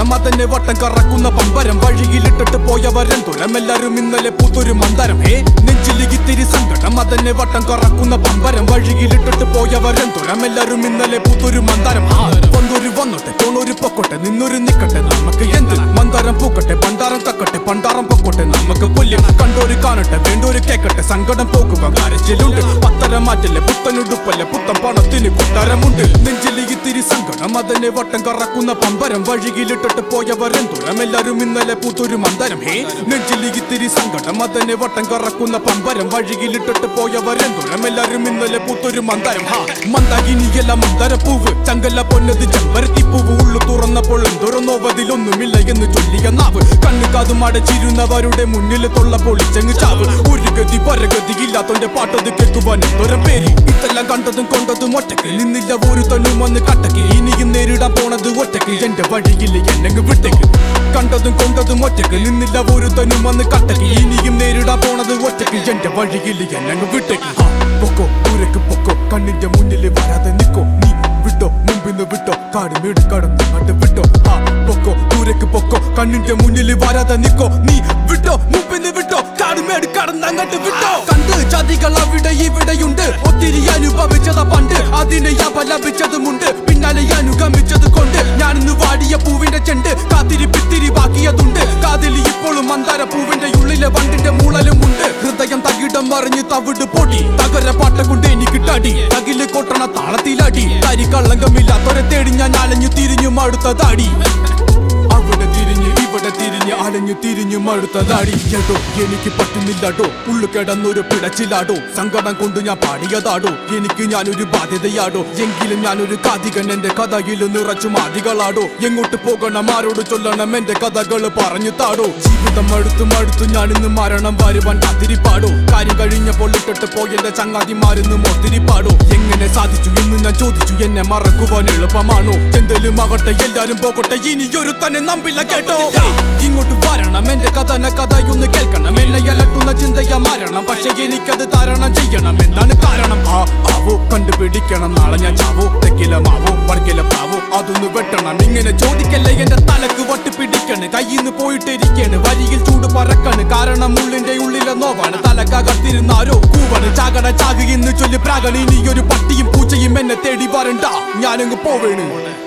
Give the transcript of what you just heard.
സങ്കടം അതന്നെ വട്ടം കറക്കുന്ന പമ്പരം വഴിയിലിട്ടിട്ട് പോയവരെന്തുരം എല്ലാരും ഇന്നലെ പൂത്തൊരു മന്ദരം ഹേ നെഞ്ചിലിത്തിരി സങ്കടം അതന്നെ വട്ടം കറക്കുന്ന പമ്പരം വഴിയിലിട്ടിട്ട് പോയവരെന്തുരം എല്ലാരും ഇന്നലെ പൂത്തൊരു മന്ദരം ആ വന്നൊരു വന്നോട്ടെ തോണൊരു പൊക്കോട്ടെ നിന്നൊരു നിക്കട്ടെ നമുക്ക് എന്ത് മന്ദാരം പൂക്കട്ടെ പണ്ടാരം തക്കട്ടെ പണ്ടാരം പൊക്കോട്ടെ നമുക്ക് കൊല്ലും കണ്ടോര് കാണട്ടെ വേണ്ടോര് കേക്കട്ടെ സങ്കടം പോകുക കരച്ചിലുണ്ട് പത്തരം മാറ്റല്ലേ പുത്തനുടുപ്പല്ലേ പുത്തൻ പണത്തിന് കൊട്ടാരമുണ്ട് നെഞ്ചില് ഇത്തിരി സങ്കടം അതിനെ വട്ടം കറക്കുന്ന പമ്പരം വഴിയിലിട്ടിട്ട് പോയവരെന്തുരം എല്ലാരും ഇന്നലെ പൂത്തൊരു മന്ദരം ഹേ നെഞ്ചില് ഇത്തിരി സങ്കടം അതിനെ വട്ടം കറക്കുന്ന പമ്പരം വഴിയിലിട്ടിട്ട് പോയവരെന്തുരം എല്ലാരും ഇന്നലെ പൂത്തൊരു മന്ദരം ഹാ മന്ദാകിനിയല്ല മന്ദര പൂവ് ചങ്കല്ല പൊന്നത് ചെമ്പരത്തി പൂവ് ഉള്ളു തുറന്നപ്പോൾ എന്തൊരൊന്നോവതിലൊന്നുമില്ല എന്ന് ചൊല്ലിയ നാവ് കണ്ണു കാതും അടച്ചിരുന്നവരുടെ മുന്നിൽ തൊള്ള പൊളിച്ചങ്ങ് ചാവ് ഒരു ഗതി പരഗതി ഇല്ലാത്തോന്റെ പാട്ടത് കേൾക്കുവാൻ എന്തൊരു പേര് ഇതെല്ലാം കണ്ടതും കൊണ്ടതും ഒറ്റക്ക് നിന്നില്ല ഒരു തന്നും വന്ന് കട്ടക്ക് ഇനിയും നേരിടാൻ പോണത് ഒറ്റക്ക് എന്റെ വഴിയിൽ എന്നെങ്ങ് വിട്ടേക്ക് കണ്ടതും കൊണ്ടതും ഒറ്റക്ക് നിന്നില്ല ഒരു തന്നും വന്ന് കട്ടക്ക് ഇനിയും നേരിടാൻ പോണത് ഒറ്റക്ക് എന്റെ വഴിയിൽ എന്നെങ്ങ് വിട്ടേക്ക് ആ, പൊക്കോ ദൂരക്ക് പൊക്കോ കണ്ണിന്റെ മുന്നിൽ വരാതെ നിക്കോ നീ വിട്ടോ മുമ്പിന്ന് വിട്ടോ കാട് വീട് കടന്ന് അങ്ങോട്ട് വിട്ടോ ആ പൊക്കോ ദൂരക്ക് പൊക്കോ കണ്ണിന്റെ മുന്നിൽ വരാതെ നിക്കോ നീ വിട്ടോ മുമ്പിന്ന് വിട്ടോ കാട് മേട് കടന്ന് അങ്ങോട്ട് വിട്ടോ കണ്ട് ചതികൾ അവിടെ ഇവിടെയുണ്ട് ഒത്തിരി അനുഭവിച്ചത് പണ്ട് അതിനെ അപലപിച്ചതുമുണ്ട് പിന്നാലെ അനുഗമിച്ചത് കൊണ്ട് ഞാനിന്ന് വാടിയ പൂവിന്റെ ചെണ്ട് കാത്തിരി പിത്തിരി ബാക്കിയതുണ്ട് കാതിൽ ഇപ്പോഴും മന്ദാര പൂവിന്റെ ഉള്ളിലെ വണ്ടിന്റെ മൂളലുമുണ്ട് ഹൃദയം തകിടം മറിഞ്ഞ് തവിട് പൊടി തകര പാട്ട കൊണ്ട് എനിക്ക് തടി തകില് കൊട്ടണ താളത്തിലടി തരി കള്ളങ്കമില്ലാത്തൊരെ തേടി ഞാൻ അലഞ്ഞു തിരിഞ്ഞു മടുത്തതാടി അവിടെ തിരിഞ്ഞ് ഇവിടെ തിരിഞ്ഞ് അലഞ്ഞു തിരിഞ്ഞു മടുത്തതാടി കേട്ടോ എനിക്ക് പറ്റുന്നില്ലാടോ ഉള്ളു കിടന്നൊരു പിടച്ചിലാടോ സങ്കടം കൊണ്ട് ഞാൻ പാടിയതാടോ എനിക്ക് ഞാനൊരു ബാധ്യതയാടോ എങ്കിലും ഞാനൊരു കാതികൻ എന്റെ കഥയിൽ നിറച്ചു മാതികളാടോ എങ്ങോട്ട് പോകണം ആരോട് ചൊല്ലണം എന്റെ കഥകൾ പറഞ്ഞു താടോ ജീവിതം അടുത്തു മടുത്തു ഞാനിന്ന് മരണം വരുവാൻ കാത്തിരിപ്പാടോ കാര്യം കഴിഞ്ഞപ്പോൾ ഇട്ടിട്ട് പോയെന്റെ ചങ്ങാതിമാരിന്ന് മോത്തിരിപ്പാടോ എങ്ങനെ സാധിച്ചു എന്ന് ഞാൻ ചോദിച്ചു എന്നെ മറക്കുവാൻ എളുപ്പമാണോ എന്തെങ്കിലും ആകട്ടെ എല്ലാരും പോകട്ടെ ഇനിയൊരു തന്നെ നമ്പില്ല കേട്ടോ ഇങ്ങോട്ട് വരണം എന്റെ കഥന കഥയൊന്ന് കേൾക്കണം എന്നെ അലട്ടുന്ന ചിന്തയ മാറണം പക്ഷെ എനിക്കത് താരണം ചെയ്യണം എന്താണ് കാരണം ആ ആവോ കണ്ടുപിടിക്കണം നാളെ ഞാൻ ചാവോ തെക്കില മാവോ വടക്കില പാവോ അതൊന്ന് വെട്ടണം ഇങ്ങനെ ചോദിക്കല്ലേ എന്റെ തലക്ക് വട്ട് പിടിക്കണ് കയ്യിന്ന് പോയിട്ടിരിക്കാണ് വരിയിൽ ചൂട് പറക്കാണ് കാരണം ഉള്ളിന്റെ ഉള്ളിലെ നോവാണ് തലക്കകത്തിരുന്നാരോ കൂവണ് ചാകട ചാകുകയെന്ന് ചൊല്ലി പ്രാകണ ഇനി ഒരു പട്ടിയും പൂച്ചയും എന്നെ തേടി വരണ്ട ഞാനങ്ങ് പോവേണ്